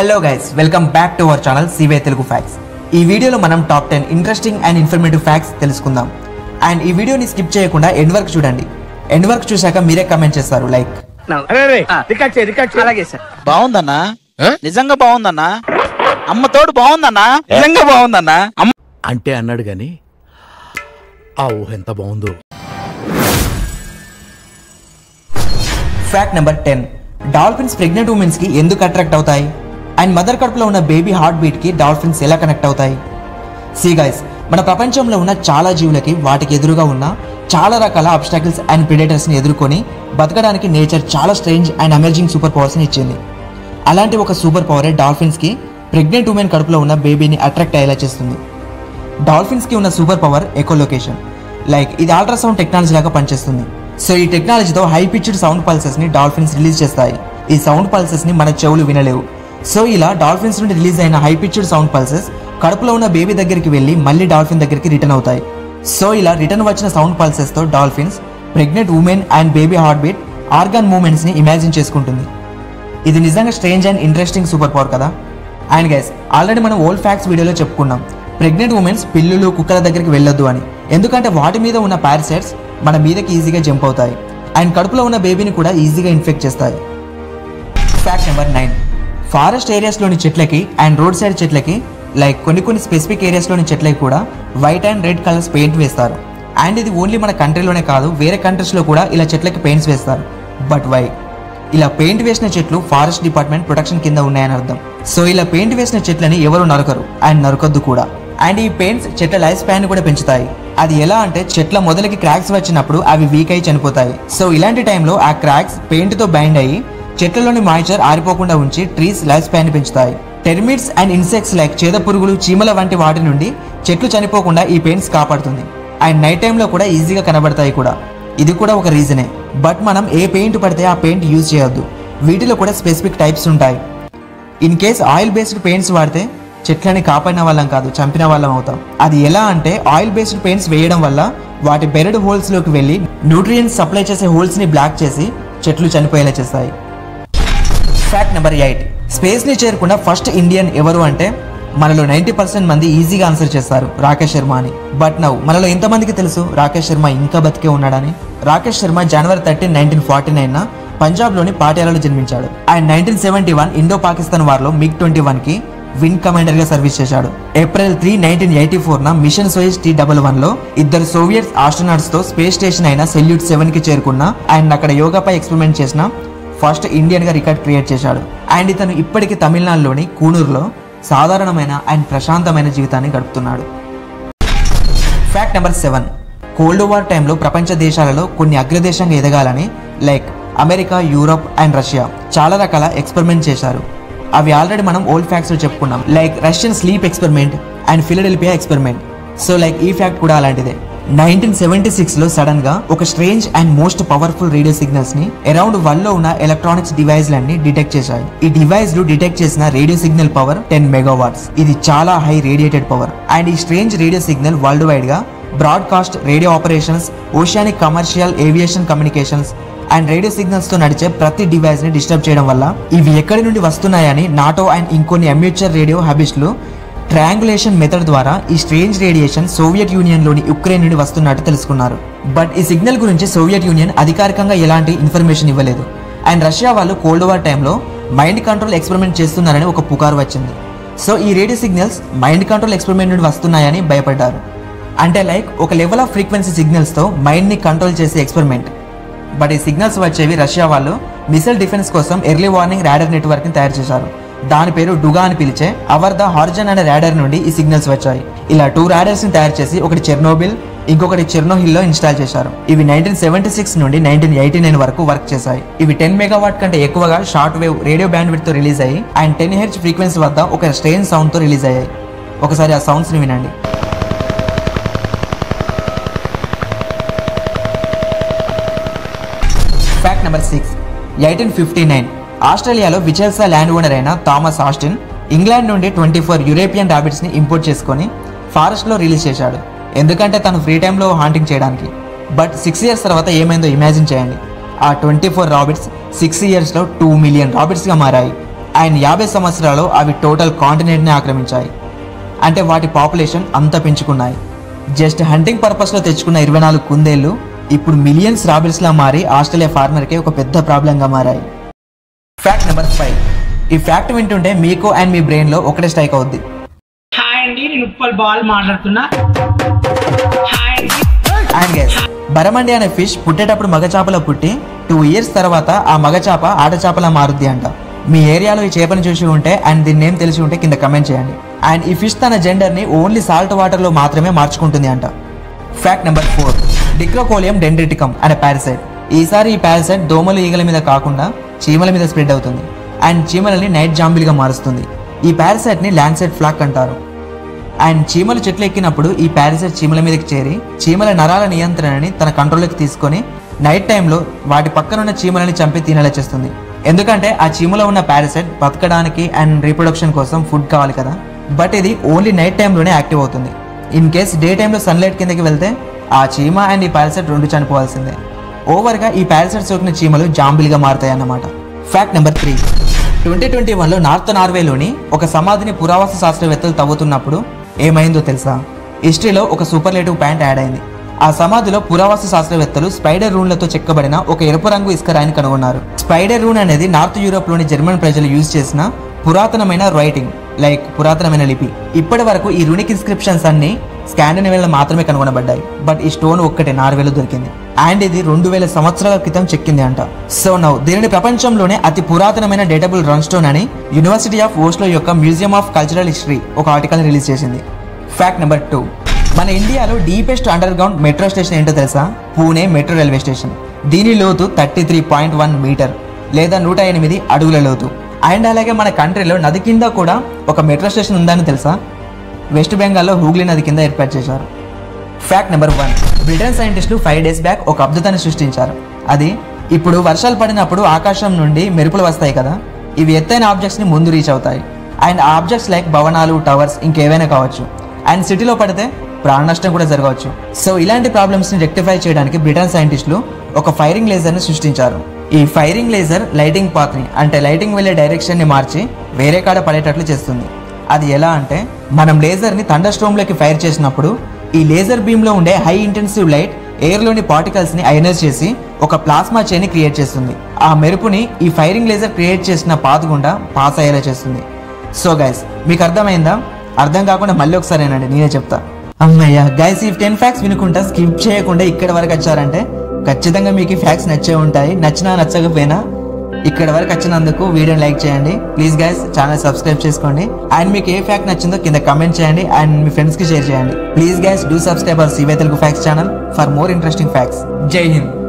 hello guys welcome back to our channel సివే Telugu facts ఈ వీడియోలో మనం top ten interesting and informative facts తెలుసుకుందాం అండ్ ఈ వీడియోని స్కిప్ చేయకుండా ఎండ్ వరకు చూడండి ఎండ్ వరకు చూశాక మీరే కమెంట్ చేస్తారు లైక్ అలాగే సార్ బాగుందన్నా నిజంగా బాగుందన్నా అమ్మ తోడు బాగుందన్నా నిజంగా బాగుందన్నా అమ్మ అంటే అన్నాడు గాని ఆ ఊహ ఎంత బాగుందో fact number ten dolphins pregnant womens కి ఎందుకు అట్రాక్ట్ అవుతాయి అండ్ మదర్ కడుపులో ఉన్న బేబీ హార్ట్ బీట్ కి డాల్ఫిన్స్ ఎలా కనెక్ట్ అవుతాయి సీ గైస్ మన ప్రపంచంలో ఉన్న చాలా జీవులకి వాటికి ఎదురుగా ఉన్న చాలా రకాల అబ్స్టాకిల్స్ అండ్ ప్రిడేటర్స్ ని ఎదుర్కొని బతకడానికి నేచర్ చాలా strange and amazing super powers ని ఇచ్చింది అలాంటి ఒక సూపర్ పవరే డాల్ఫిన్స్ కి ప్రెగ్నెంట్ ఉమెన్ కడుపులో ఉన్న బేబీని అట్రాక్ట్ అయ్యేలా చేస్తుంది డాల్ఫిన్స్ కి ఉన్న సూపర్ పవర్ ఎకోలొకేషన్ లైక్ ఇది అల్ట్రాసౌండ్ టెక్నాలజీ లాగా పనిచేస్తుంది సో ఈ టెక్నాలజీతో హై పిచ్డ్ సౌండ్ పల్సెస్ ని డాల్ఫిన్స్ రిలీజ్ చేస్తాయి ఈ సౌండ్ పల్సెస్ ని మన చెవులు వినలేవు సో ఇలా డాల్ఫిన్స్ నుండి రిలీజ్ అయిన హై పిచ్డ్ సౌండ్ పల్సెస్ కడుపులో ఉన్న బేబీ దగ్గరికి వెళ్ళి మళ్ళీ డాల్ఫిన్ దగ్గరికి రిటర్న్ అవుతాయి సో ఇలా రిటర్న్ వచ్చిన సౌండ్ పల్సెస్ తో dolphins pregnant women and baby heartbeat organ movements ని ఇమాజిన్ చేసుకుంటుంది ఇది నిజంగా strange and interesting super power కదా అండ్ గైస్ ఆల్రెడీ మనం ఓల్డ్ ఫ్యాక్ట్స్ వీడియోలో చెప్పుకున్నాం ప్రెగ్నెంట్ ఉమెన్స్ పిల్లులు కుక్కల దగ్గరికి వెళ్ళొద్దు అని ఎందుకంటే వాటి మీద ఉన్న పారాసైట్స్ మన మీదకి ఈజీగా జంప్ అవుతాయి అండ్ కడుపులో ఉన్న బేబీని కూడా ఈజీగా ఇన్ఫెక్ట్ చేస్తాయి ఫ్యాక్ట్ నెంబర్ నైన్ ఫారెస్ట్ ఏరియాస్లోని చెట్లకి అండ్ రోడ్ సైడ్ చెట్లకి లైక్ కొన్ని కొన్ని స్పెసిఫిక్ ఏరియాస్లోని చెట్లకి కూడా white and red colours paint వేస్తారు అండ్ ఇది ఓన్లీ మన కంట్రీలోనే కాదు వేరే కంట్రీస్లో కూడా ఇలా చెట్లకి పెయింట్స్ వేస్తారు బట్ వై ఇలా పెయింట్ వేసిన చెట్లు ఫారెస్ట్ డిపార్ట్మెంట్ ప్రొటెక్షన్ కింద ఉన్నాయని అర్థం సో ఇలా పెయింట్ వేసిన చెట్లని ఎవరు నరకరు అండ్ నరకొద్దు కూడా అండ్ ఈ పెయింట్స్ చెట్ల లైఫ్ స్పాన్ కూడా పెంచుతాయి అది ఎలా అంటే చెట్ల మొదలకి క్రాక్స్ వచ్చినప్పుడు అవి వీక్ అయి చనిపోతాయి సో ఇలాంటి టైంలో ఆ క్రాక్స్ పెయింట్ తో బైండ్ అయ్యి చెట్లలోని మాయిచర్ ఆరిపోకుండా ఉంచి ట్రీస్ లైఫ్ స్పాన్ పెంచుతాయి టెర్మిట్స్ అండ్ ఇన్సెక్ట్స్ లైక్ చేద పురుగులు చీమల వంటి వాటి నుండి చెట్లు చనిపోకుండా ఈ పెయింట్స్ కాపాడుతుంది అండ్ నైట్ టైంలో కూడా ఈజీగా కనబడతాయి కూడా ఇది కూడా ఒక రీజనే బట్ మనం ఏ పెయింట్ పడితే ఆ పెయింట్ యూజ్ చేయొద్దు వీటిలో కూడా స్పెసిఫిక్ టైప్స్ ఉంటాయి in case oil based paints వాడితే చెట్లని కాపాడిన వాళ్ళం కాదు చంపిన వాళ్ళం అవుతాం అది ఎలా అంటే ఆయిల్ బేస్డ్ పెయింట్స్ వేయడం వల్ల వాటి బెరడ్ హోల్స్ లోకి వెళ్ళి న్యూట్రియన్స్ సప్లై చేసే హోల్స్ ని బ్లాక్ చేసి చెట్లు చనిపోయేలా చేస్తాయి ఫ్యాక్ట్ నెంబర్ ఎయిట్ స్పేస్ ని చేరుకున్న ఫస్ట్ ఇండియన్ ఎవరు అంటే మనలో నైంటీ పర్సెంట్ మంది ఈజీగా ఆన్సర్ చేస్తారు రాకేష్ శర్మ అని బట్ నౌ మనలో ఎంతమందికి తెలుసు రాకేష్ శర్మ ఇంకా బతికే ఉన్నాడని రాకేష్ శర్మ జనవరి థర్టీన్ నైన్టీన్ ఫార్టీ నైన్ పంజాబ్లోని పాటియాలలో జన్మించాడు ఆయన nineteen seventy one Indo Pakistan వార్లో మిగ్ ట్వంటీ వన్ కి వింగ్ కమాండర్ గా సర్వీస్ చేశాడు April three nineteen eighty four న mission Soyuz T double one లో ఇద్దరు సోవియట్స్ ఆస్ట్రోనాట్స్ తో స్పేస్ స్టేషన్ అయిన సెల్యూట్ సెవెన్ కి చేరుకున్న ఆయన అక్కడ యోగాపై ఎక్స్పెరిమెంట్ చేసిన ఫస్ట్ ఇండియన్ గా రికార్డ్ క్రియేట్ చేశాడు అండ్ ఇతను ఇప్పటికీ తమిళనాడులోని కూనూరులో సాధారణమైన అండ్ ప్రశాంతమైన జీవితాన్ని గడుపుతున్నాడు fact number seven cold war టైంలో ప్రపంచ దేశాలలో కొన్ని అగ్రదేశంగా ఎదగాలని like America Europe and Russia చాలా రకాల ఎక్స్పెరిమెంట్ చేశారు అవి ఆల్రెడీ మనం ఓల్డ్ ఫ్యాక్ట్స్ చెప్పుకున్నాం like Russian sleep experiment and Philadelphia experiment so like ఈ ఫ్యాక్ట్ కూడా అలాంటిదే నైన్టీన్ సెవెంటీ సిక్స్ లో సడన్ గా ఒక strange and most powerful radio signals ని అరౌండ్ వన్ లో ఉన్న ఎలక్ట్రానిక్స్ డివైస్ లన్నీ డిటెక్ట్ చేశాయి ఈ డివైస్ లు డిటెక్ట్ చేసిన radio signal power ten megawatts ఇది చాలా హై రేడియేటెడ్ పవర్ అండ్ ఈ strange radio signal worldwide గా broadcast radio operations oceanic commercial aviation communications and radio signals తో నడిచే ప్రతి డివైస్ ని డిస్టర్బ్ చేయడం వల్ల ఇవి ఎక్కడి నుండి వస్తున్నాయని నాటో అండ్ ఇంకొన్ని అమ్యూచర్ రేడియో హబిస్లు ట్రయాంగులేషన్ మెథడ్ ద్వారా ఈ స్ట్రేంజ్ రేడియేషన్ సోవియట్ యూనియన్ లోని యుక్రెయిన్ నుండి వస్తున్నట్టు తెలుసుకున్నారు బట్ ఈ సిగ్నల్ గురించి సోవియట్ యూనియన్ అధికారికంగా ఎలాంటి ఇన్ఫర్మేషన్ ఇవ్వలేదు అండ్ రష్యా వాళ్ళు కోల్డ్ వార్ టైంలో మైండ్ కంట్రోల్ ఎక్స్పెరిమెంట్ చేస్తున్నారని ఒక పుకారు వచ్చింది సో ఈ radio signals mind control experiment నుండి వస్తున్నాయని భయపడ్డారు అంటే లైక్ ఒక లెవెల్ ఆఫ్ ఫ్రీక్వెన్సీ సిగ్నల్స్ తో మైండ్ ని కంట్రోల్ చేసే ఎక్స్పెరిమెంట్ బట్ ఈ సిగ్నల్స్ వచ్చేవి రష్యా వాళ్ళు మిసైల్ డిఫెన్స్ కోసం ఎర్లీ వార్నింగ్ రాడర్ నెట్వర్క్ ని తయారు చేశారు దాని పేరు డుగా అని పిలిచే అవర్ ద హార్జన్ అనే రాడర్ నుండి ఈ సిగ్నల్స్ వచ్చాయి ఇలా టూ రాడర్స్ ని తయారు చేసి ఒకటి చెర్నోబిల్ ఇంకొకటి చెర్నోహిల్ లో ఇన్స్టాల్ చేశారు ఇవి నైన్టీన్ సెవెంటీ సిక్స్ నుండి నైన్టీన్ ఎయిటీ నైన్ వరకు వర్క్ చేశాయి ఇవి టెన్ మెగావాట్ కంటే ఎక్కువగా short wave radio band with తో రిలీజ్ అయ్యి అండ్ టెన్ హెచ్ ఫ్రీక్వెన్సీ వద్ద ఒక స్ట్రెయిన్ సౌండ్ తో రిలీజ్ అయ్యాయి ఒకసారి ఆ సౌండ్స్ ని వినండి fact number six eighteen fifty nine ఆస్ట్రేలియాలో విచెల్సా ల్యాండ్ ఓనర్ అయిన థామస్ ఆస్టిన్ ఇంగ్లాండ్ నుండి ట్వంటీ ఫోర్ యూరోపియన్ ర్యాబిట్స్ని ఇంపోర్ట్ చేసుకొని ఫారెస్ట్లో రిలీజ్ చేశాడు ఎందుకంటే తను ఫ్రీ టైంలో హాంటింగ్ చేయడానికి బట్ సిక్స్ ఇయర్స్ తర్వాత ఏమైందో ఇమాజిన్ చేయండి ఆ ట్వంటీ ఫోర్ రాబిట్స్ సిక్స్ ఇయర్స్లో టూ మిలియన్ రాబిట్స్గా మారాయి అండ్ యాభై సంవత్సరాలు అవి టోటల్ కాంటినెంట్ని ఆక్రమించాయి అంటే వాటి పాపులేషన్ అంత పెంచుకున్నాయి జస్ట్ హంటింగ్ పర్పస్లో తెచ్చుకున్న ఇరవై నాలుగు కుందేళ్ళు ఇప్పుడు మిలియన్స్ రాబిల్స్లా మారి ఆస్ట్రేలియా ఫార్మర్కి ఒక పెద్ద ప్రాబ్లంగా మారాయి ఫ్యాక్ట్ నెంబర్ ఫైవ్ ఈ ఫ్యాక్ట్ వింటుంటే మీకు అండ్ మీ బ్రెయిన్లో ఒకటే స్ట్రైక్ అవుద్ది హాయ్ అండి నేను ఉప్పల్ బాల్ మాట్లాడుతున్నా హాయ్ అండి అండ్ గెస్ బరమండి అనే ఫిష్ పుట్టేటప్పుడు మగ చేపలో పుట్టి టూ ఇయర్స్ తర్వాత ఆ మగ చేప ఆడ చేపలా మారుద్ది అంట మీ ఏరియాలో ఈ చేపని చూసి ఉంటే అండ్ దీన్ని ఏం తెలిసి ఉంటే కింద కమెంట్ చేయండి అండ్ ఈ ఫిష్ తన జెండర్ని ఓన్లీ సాల్ట్ వాటర్లో మాత్రమే మార్చుకుంటుంది అంట fact number four dicrocoelium dendriticum అనే పారసైట్ ఈసారి ఈ పారసైట్ దోమలు ఈగల మీద కాకుండా చీమల మీద స్ప్రెడ్ అవుతుంది అండ్ చీమలని నైట్ జాంబిల్గా మారుస్తుంది ఈ పారసైట్ని ల్యాండ్సెట్ ఫ్లాక్ అంటారు అండ్ చీమలు చెట్లు ఎక్కినప్పుడు ఈ పారసైట్ చీమల మీదకి చేరి చీమల నరాల నియంత్రణని తన కంట్రోల్లోకి తీసుకొని నైట్ టైంలో వాటి పక్కనున్న చీమలని చంపి తినేలా చేస్తుంది ఎందుకంటే ఆ చీమలో ఉన్న పారసైట్ బతకడానికి అండ్ రీప్రొడక్షన్ కోసం ఫుడ్ కావాలి కదా బట్ ఇది ఓన్లీ నైట్ టైంలోనే యాక్టివ్ అవుతుంది ఇన్ కేస్ డే టైంలో సన్లైట్ కిందకి వెళ్తే ఆ చీమ అండ్ ఈ పారసైట్ రెండు చనిపోవాల్సిందే ఓవర్గా ఈ పారసైట్ సోకిన చీమలు జాంబిల్గా మారుతాయి అన్నమాట fact number three twenty twenty వన్లో నార్త్ నార్వేలోని ఒక సమాధిని పురావస్తు శాస్త్రవేత్తలు తవ్వుతున్నప్పుడు ఏమైందో తెలుసా హిస్టరీలో ఒక సూపర్లేటివ్ పాయింట్ యాడ్ అయింది ఆ సమాధిలో పురావస్తు శాస్త్రవేత్తలు స్పైడర్ రూన్లతో చెక్కబడిన ఒక ఎరుపు రంగు ఇసుక రాయిని కనుగొన్నారు స్పైడర్ రూన్ అనేది నార్త్ యూరోప్లోని జర్మన్ ప్రజలు యూజ్ చేసిన పురాతనమైన రైటింగ్ లైక్ పురాతనమైన లిపి ఇప్పటి వరకు ఈ రునిక్ ఇన్స్క్రిప్షన్స్ అన్ని స్కాండినేవియాలో మాత్రమే కనుగొనబడ్డాయి బట్ ఈ స్టోన్ ఒక్కటే నార్వేలో దొరికింది అండ్ ఇది రెండు వేల సంవత్సరాల క్రితం చెక్కింది అంట సో నౌ దీనిని ప్రపంచంలోనే అతి పురాతనమైన డేటబుల్ రన్ స్టోన్ అని యూనివర్సిటీ ఆఫ్ ఓస్లో యొక్క మ్యూజియం ఆఫ్ కల్చరల్ హిస్టరీ ఒక ఆర్టికల్ రిలీజ్ చేసింది ఫ్యాక్ట్ నెంబర్ టూ మన ఇండియాలో deepest underground metro station ఏంటో తెలుసా పూణే మెట్రో రైల్వే స్టేషన్ దీని లోతు thirty three point one metre లేదా నూట ఎనిమిది అడుగుల లోతు అండ్ అలాగే మన కంట్రీలో నది కింద కూడా ఒక మెట్రో స్టేషన్ ఉందని తెలుసా వెస్ట్ బెంగాల్లో హూగ్లీ నది కింద ఏర్పాటు చేశారు ఫ్యాక్ట్ నెంబర్ వన్ బ్రిటన్ సైంటిస్టులు ఫైవ్ డేస్ బ్యాక్ ఒక అద్భుతాన్ని సృష్టించారు అది ఇప్పుడు వర్షాలు పడినప్పుడు ఆకాశం నుండి మెరుపులు వస్తాయి కదా ఇవి ఎత్తైన ఆబ్జెక్ట్స్ని ముందు రీచ్ అవుతాయి అండ్ ఆబ్జెక్ట్స్ లైక్ భవనాలు టవర్స్ ఇంకేవైనా కావచ్చు అండ్ సిటీలో పడితే ప్రాణ నష్టం కూడా జరగవచ్చు సో ఇలాంటి ప్రాబ్లమ్స్ని రెక్టిఫై చేయడానికి బ్రిటన్ సైంటిస్టులు ఒక ఫైరింగ్ లేజర్ని సృష్టించారు ఈ ఫైరింగ్ లేజర్ లైటింగ్ పాత్ని అంటే లైటింగ్ వెళ్ళే డైరెక్షన్ని మార్చి వేరే కాడ పడేటట్లు చేస్తుంది అది ఎలా అంటే మనం లేజర్ని థండర్ స్టోమ్లోకి ఫైర్ చేసినప్పుడు ఈ లేజర్ బీమ్లో ఉండే హై ఇంటెన్సివ్ లైట్ ఎయిర్లోని పార్టికల్స్ని అయనైజ్ చేసి ఒక ప్లాస్మా చైన్ని క్రియేట్ చేస్తుంది ఆ మెరుపుని ఈ ఫైరింగ్ లేజర్ క్రియేట్ చేసిన పాత్ గుండా పాస్ అయ్యేలా చేస్తుంది సో గైస్ మీకు అర్థమైందా అర్థం కాకుండా మళ్ళీ ఒకసారేనండి నేనే చెప్తా అమ్మయ్య గైస్ ఈ టెన్ ఫ్యాక్స్ వినుకుంటా స్కిప్ చేయకుండా ఇక్కడ వరకు వచ్చారంటే ఖచ్చితంగా మీకు ఈ ఫ్యాక్స్ నచ్చే ఉంటాయి నచ్చినా నచ్చకపోయినా ఇక్కడ వరకు వచ్చినందుకు వీడియోని లైక్ చేయండి ప్లీజ్ గైస్ ఛానల్ సబ్స్క్రైబ్ చేసుకోండి అండ్ మీకు ఏ ఫ్యాక్ట్ నచ్చిందో కింద కమెంట్ చేయండి అండ్ మీ ఫ్రెండ్స్కి షేర్ చేయండి please guys do subscribe our సివే Telugu facts channel for more interesting facts Jai Hind